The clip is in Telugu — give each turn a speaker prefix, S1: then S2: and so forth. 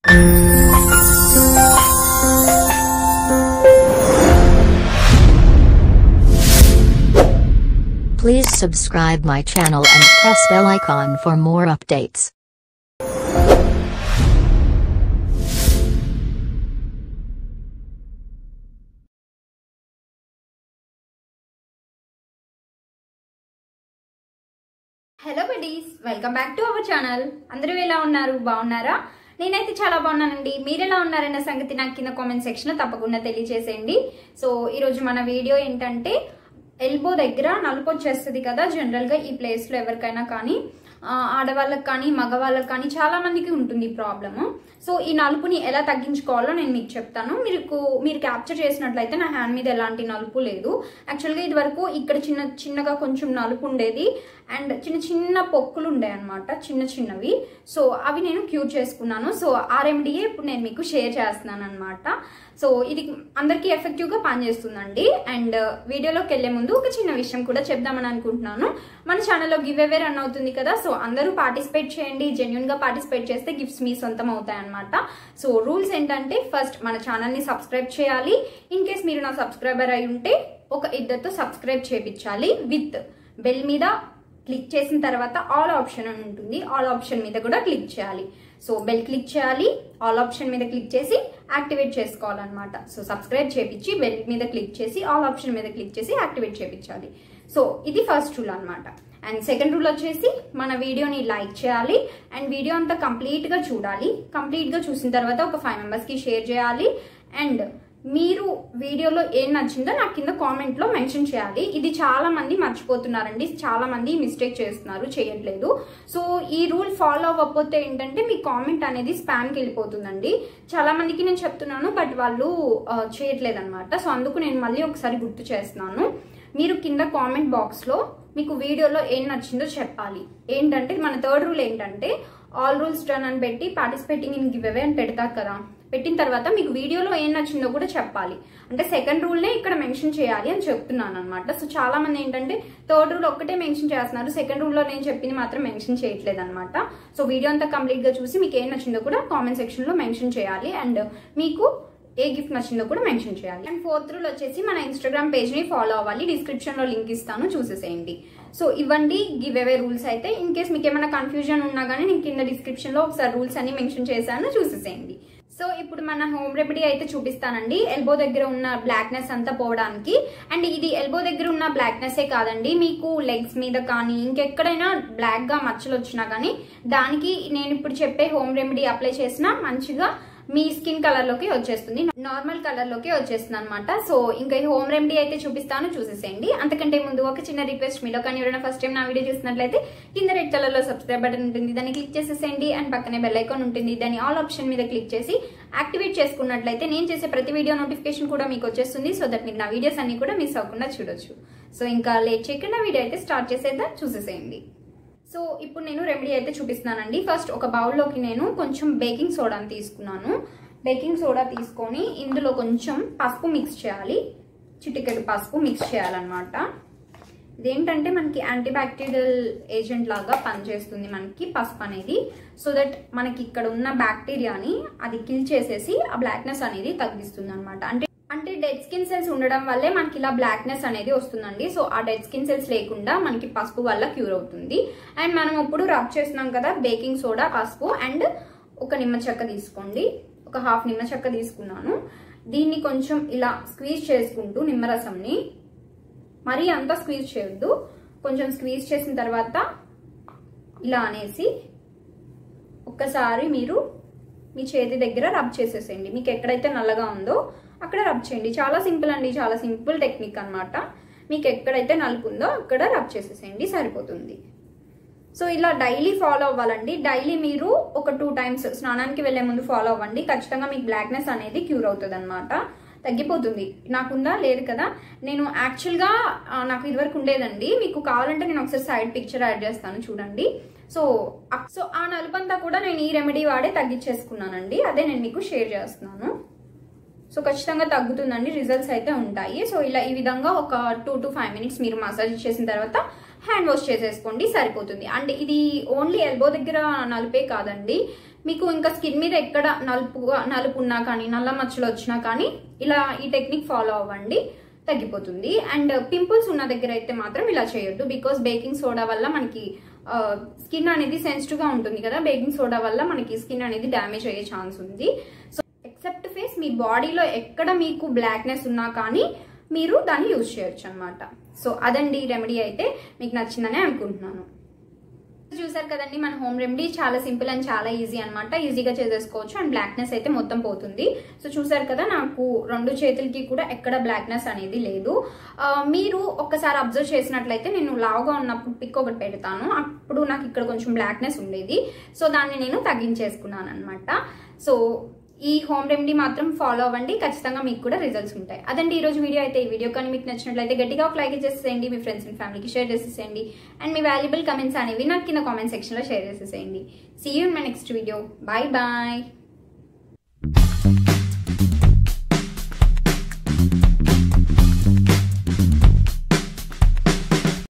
S1: Please subscribe my channel and press bell icon for more updates.
S2: Hello buddies welcome back to our channel అందరూ ఎలా ఉన్నారు బాగున్నారా నేనైతే చాలా బాగున్నానండి మీరు ఎలా ఉన్నారన్న సంగతి నాకు కింద కామెంట్ సెక్షన్ లో తప్పకుండా తెలియజేసేయండి సో ఈరోజు మన వీడియో ఏంటంటే ఎల్బో దగ్గర నలుపు వచ్చేస్తుంది కదా జనరల్ గా ఈ ప్లేస్ లో ఎవరికైనా కానీ ఆ, ఆడవాళ్ళకి కానీ మగవాళ్ళకి కానీ చాలా మందికి ఉంటుంది ఈ ప్రాబ్లమ్ సో ఈ నలుపుని ఎలా తగ్గించుకోవాలో నేను మీకు చెప్తాను మీకు మీరు క్యాప్చర్ చేసినట్లయితే నా హ్యాండ్ మీద ఎలాంటి నలుపు లేదు యాక్చువల్గా ఇది వరకు ఇక్కడ చిన్న చిన్నగా కొంచెం నలుపు ఉండేది అండ్ చిన్న చిన్న పొక్కులు ఉండే అనమాట చిన్న చిన్నవి సో అవి నేను క్యూర్ చేసుకున్నాను సో ఆ రెమెడీయే ఇప్పుడు నేను మీకు షేర్ చేస్తున్నాను అనమాట సో ఇది అందరికీ ఎఫెక్టివ్గా పనిచేస్తుందండి అండ్ వీడియోలోకి వెళ్ళే ముందు ఒక చిన్న విషయం కూడా చెప్దామని అనుకుంటున్నాను మన ఛానల్లో గివ్ అవే రన్ అవుతుంది కదా సో అందరూ పార్టిసిపేట్ చేయండి జెన్యున్ గా పార్టిసిపేట్ చేస్తే గిఫ్ట్స్ మీ సొంతం అవుతాయి అనమాట సో రూల్స్ ఏంటంటే ఫస్ట్ మన ఛానల్ ని సబ్స్క్రైబ్ చేయాలి ఇన్ కేస్ మీరు నా సబ్స్క్రైబర్ అయి ఉంటే ఒక ఇద్దరితో సబ్స్క్రైబ్ చేయించాలి విత్ బెల్ మీద క్లిక్ చేసిన తర్వాత ఆల్ ఆప్షన్ అని ఉంటుంది ఆల్ ఆప్షన్ మీద కూడా క్లిక్ చేయాలి సో బెల్ క్లిక్ చేయాలి ఆల్ ఆప్షన్ మీద క్లిక్ చేసి యాక్టివేట్ చేసుకోవాలన్నమాట సో సబ్స్క్రైబ్ చేపించి బెల్ మీద క్లిక్ చేసి ఆల్ ఆప్షన్ మీద క్లిక్ చేసి యాక్టివేట్ చేపించాలి సో ఇది ఫస్ట్ రూల్ అన్నమాట అండ్ సెకండ్ రూల్ వచ్చేసి మన వీడియోని లైక్ చేయాలి అండ్ వీడియో అంతా కంప్లీట్ గా చూడాలి కంప్లీట్ గా చూసిన తర్వాత ఒక ఫైవ్ మెంబర్స్ కి షేర్ చేయాలి అండ్ మీరు వీడియోలో ఏం నచ్చిందో నాకు కింద కామెంట్ లో మెన్షన్ చేయాలి ఇది చాలా మంది మర్చిపోతున్నారండి చాలా మంది మిస్టేక్ చేస్తున్నారు చేయట్లేదు సో ఈ రూల్ ఫాలో అవ్వకపోతే ఏంటంటే మీ కామెంట్ అనేది స్పామ్ కి వెళ్ళిపోతుందండి చాలా మందికి నేను చెప్తున్నాను బట్ వాళ్ళు చేయట్లేదు అనమాట సో అందుకు నేను మళ్ళీ ఒకసారి గుర్తు చేస్తున్నాను మీరు కింద కామెంట్ బాక్స్ లో మీకు వీడియోలో ఏం నచ్చిందో చెప్పాలి ఏంటంటే మన థర్డ్ రూల్ ఏంటంటే ఆల్ రూల్స్ డన్ అని పెట్టి పార్టిసిపేటింగ్ ఇన్ గివ్ అవే అని పెడతారు కదా పెట్టిన తర్వాత మీకు వీడియోలో ఏం నచ్చిందో కూడా చెప్పాలి అంటే సెకండ్ రూల్నే ఇక్కడ మెన్షన్ చేయాలి అని చెప్తున్నాను అనమాట సో చాలా మంది ఏంటంటే థర్డ్ రూల్ ఒక్కటే మెన్షన్ చేస్తున్నారు సెకండ్ రూల్లో నేను చెప్పింది మాత్రం మెన్షన్ చేయట్లేదు అనమాట సో వీడియో అంతా కంప్లీట్ గా చూసి మీకు ఏం నచ్చిందో కూడా కామెంట్ సెక్షన్ లో మెన్షన్ చేయాలి అండ్ మీకు ఏ గిఫ్ట్ నచ్చిందో కూడా మెన్షన్ చేయాలి అండ్ ఫోర్త్ రూల్ వచ్చేసి మన ఇన్స్టాగ్రామ్ పేజ్ ని ఫాలో అవ్వాలి డిస్క్రిప్షన్ లో లింక్ ఇస్తాను చూసేసేయండి సో ఇవ్వండి గివ్ అవే రూల్స్ అయితే ఇన్ కేస్ మీకు ఏమైనా కన్ఫ్యూజన్ ఉన్నా కానీ నేను కింద డిస్క్రిప్షన్ లో ఒకసారి రూల్స్ అన్ని మెన్షన్ చేశాను చూసేసేయండి సో ఇప్పుడు మన హోమ్ రెమెడీ అయితే చూపిస్తానండి ఎల్బో దగ్గర ఉన్న బ్లాక్నెస్ అంతా పోవడానికి అండ్ ఇది ఎల్బో దగ్గర ఉన్న బ్లాక్నెస్ ఏ కాదండి మీకు లెగ్స్ మీద కానీ ఇంకెక్కడైనా బ్లాక్ గా మచ్చలు వచ్చినా కానీ దానికి నేను ఇప్పుడు చెప్పే హోమ్ రెమెడీ అప్లై చేసినా మంచిగా మీ స్కిన్ కలర్ లోకి వచ్చేస్తుంది నార్మల్ కలర్ లోకి వచ్చేస్తుంది అనమాట సో ఇంకా ఈ హోమ్ రెమెడీ అయితే చూపిస్తాను చూసేసేయండి అంతకంటే ముందు ఒక చిన్న రిక్వెస్ట్ మీలో కానీ ఎవరైనా ఫస్ట్ టైం నా వీడియో చూసినట్లయితే కింద రెడ్ కలర్ లో సబ్స్క్రైబ్ బటన్ ఉంటుంది దాన్ని క్లిక్ చేసేసేయండి అండ్ పక్కనే బెల్ ఐకాన్ ఉంటుంది దాన్ని ఆల్ ఆప్షన్ మీద క్లిక్ చేసి యాక్టివేట్ చేసుకున్నట్లయితే నేను చేసే ప్రతి వీడియో నోటిఫికేషన్ కూడా మీకు వచ్చేస్తుంది సో దట్ మీరు నా వీడియోస్ అన్ని కూడా మిస్ అవ్వకుండా చూడొచ్చు సో ఇంకా లేట్ చేయకుండా వీడియో అయితే స్టార్ట్ చేసేద్దాం చూసేసేయండి సో ఇప్పుడు నేను రెమెడీ అయితే చూపిస్తున్నానండి ఫస్ట్ ఒక బౌల్లోకి నేను కొంచెం బేకింగ్ సోడాని తీసుకున్నాను బేకింగ్ సోడా తీసుకొని ఇందులో కొంచెం పసుపు మిక్స్ చేయాలి చిటికెడు పసుపు మిక్స్ చేయాలన్నమాట ఇదేంటంటే మనకి యాంటీ బ్యాక్టీరియల్ ఏజెంట్ లాగా పనిచేస్తుంది మనకి పసుపు అనేది సో దట్ మనకి ఇక్కడ ఉన్న బ్యాక్టీరియాని అది కిల్ చేసేసి ఆ బ్లాక్నెస్ అనేది తగ్గిస్తుంది అనమాట అంటే అంటే డెడ్ స్కిన్ సెల్స్ ఉండడం వల్లే మనకి ఇలా బ్లాక్నెస్ అనేది వస్తుందండి సో ఆ డెడ్ స్కిన్ సెల్స్ లేకుండా మనకి పసుపు వల్ల క్యూర్ అవుతుంది అండ్ మనం ఇప్పుడు రబ్ చేస్తున్నాం కదా బేకింగ్ సోడా పసుపు అండ్ ఒక నిమ్మ చెక్క తీసుకోండి ఒక హాఫ్ నిమ్మ చెక్క తీసుకున్నాను దీన్ని కొంచెం ఇలా స్క్వీజ్ చేసుకుంటూ నిమ్మరసంని మరీ అంతా స్క్వీజ్ చేయొద్దు కొంచెం స్క్వీజ్ చేసిన తర్వాత ఇలా అనేసి ఒక్కసారి మీరు మీ చేతి దగ్గర రబ్ చేసేసేయండి మీకు ఎక్కడైతే నల్లగా ఉందో అక్కడ రబ్ చేయండి చాలా సింపుల్ అండి చాలా సింపుల్ టెక్నిక్ అన్నమాట మీకు ఎక్కడైతే నలుపు ఉందో అక్కడ రబ్ చేసేసేయండి సరిపోతుంది సో ఇలా డైలీ ఫాలో అవ్వాలండి డైలీ మీరు ఒక టూ టైమ్స్ స్నానానికి వెళ్లే ముందు ఫాలో అవ్వండి ఖచ్చితంగా మీకు బ్లాక్నెస్ అనేది క్యూర్ అవుతుంది అనమాట తగ్గిపోతుంది నాకుందా లేదు కదా నేను యాక్చువల్గా ఆ, నాకు ఇదివరకు ఉండేదండి మీకు కావాలంటే నేను ఒకసారి సైడ్ పిక్చర్ యాడ్ చేస్తాను చూడండి సో అక్- సో ఆ నలుపంతా కూడా నేను ఈ రెమెడీ వాడే తగ్గించేసుకున్నానండి అదే నేను మీకు షేర్ చేస్తున్నాను సో ఖచ్చితంగా తగ్గుతుందండి రిజల్ట్స్ అయితే ఉంటాయి సో ఇలా ఈ విధంగా ఒక టూ టు ఫైవ్ మినిట్స్ మీరు మసాజ్ చేసిన తర్వాత హ్యాండ్ వాష్ చేసేసుకోండి సరిపోతుంది అండ్ ఇది ఓన్లీ ఎల్బో దగ్గర నలిపే కాదండి మీకు ఇంకా స్కిన్ మీద ఎక్కడ నలుపు నలుపు ఉన్నా కానీ నల్ల మచ్చలు వచ్చినా కానీ ఇలా ఈ టెక్నిక్ ఫాలో అవ్వండి తగ్గిపోతుంది అండ్ పింపుల్స్ ఉన్న దగ్గర అయితే మాత్రం ఇలా చేయొద్దు బికాస్ బేకింగ్ సోడా వల్ల మనకి స్కిన్ అనేది సెన్సిటివ్ గా ఉంటుంది కదా బేకింగ్ సోడా వల్ల మనకి స్కిన్ అనేది డ్యామేజ్ అయ్యే ఛాన్స్ ఉంది సో ఎక్సెప్ట్ ఫేస్ మీ బాడీలో ఎక్కడ మీకు బ్లాక్నెస్ ఉన్నా కానీ మీరు దాన్ని యూజ్ చేయొచ్చు అనమాట సో అదండి రెమెడీ అయితే మీకు నచ్చిందని అనుకుంటున్నాను చూసారు కదండి మన హోమ్ రెమెడీ చాలా సింపుల్ అండ్ చాలా ఈజీ అనమాట ఈజీగా చేసేసుకోవచ్చు అండ్ బ్లాక్నెస్ అయితే మొత్తం పోతుంది సో చూసారు కదా నాకు రెండు చేతులకి కూడా ఎక్కడ బ్లాక్నెస్ అనేది లేదు ఆ, మీరు ఒక్కసారి అబ్జర్వ్ చేసినట్లయితే నేను లావుగా ఉన్నప్పుడు పిక్ ఒకటి పెడతాను అప్పుడు నాకు ఇక్కడ కొంచెం బ్లాక్నెస్ ఉండేది సో దాన్ని నేను తగ్గించేసుకున్నాను అనమాట సో ఈ హోమ్ రెమెడీ మాత్రం ఫాలో అవ్వండి ఖచ్చితంగా మీకు కూడా రిజల్ట్స్ ఉంటాయి అదండి ఈ రోజు వీడియో అయితే ఈ వీడియో కానీ మీకు నచ్చినట్లయితే గట్టిగా ఒక లైక్ చేసేసేయండి మీ ఫ్రెండ్స్ అండ్ ఫ్యామిలీకి షేర్ చేసేసేయండి అండ్ మీ వాల్యుబుల్ కమెంట్స్ అనేవి నాకు కింద కామెంట్ సెక్షన్లో షేర్ చేసేసేయండి see you in my next video bye bye